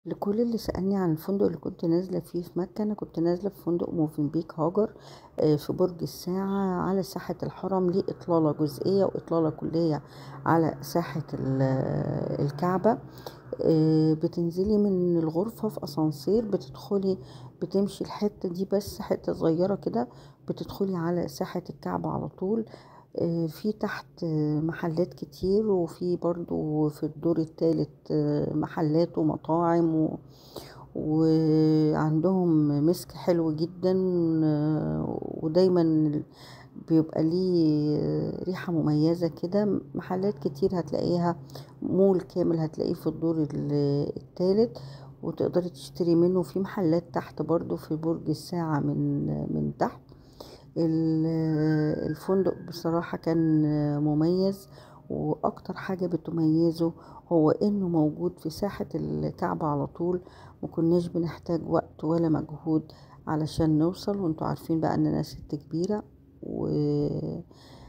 لكل اللي سألني عن الفندق اللي كنت نازلة فيه في مكة أنا كنت نازلة في فندق موفنبيك هاجر آه، في برج الساعة على ساحة الحرم ليه إطلالة جزئية وإطلالة كلية على ساحة ال- الكعبة آه، بتنزلي من الغرفة في أسانسير بتدخلي بتمشي الحتة دي بس حتة صغيرة كده بتدخلي على ساحة الكعبة على طول آه، في تحت آه، محلات كتير وفي برضو في الدور الثالث محلات ومطاعم و... وعندهم مسك حلو جدا آه، ودايما بيبقى ليه ريحة مميزة كده محلات كتير هتلاقيها مول كامل هتلاقيه في الدور ال- التالت وتقدري تشتري منه في محلات تحت برضو في برج الساعة من من تحت ال- الفندق بصراحة كان مميز واكتر حاجة بتميزه هو انه موجود في ساحة الكعبة على طول مكناش بنحتاج وقت ولا مجهود علشان نوصل وانتوا عارفين بقى ان انا ست كبيرة و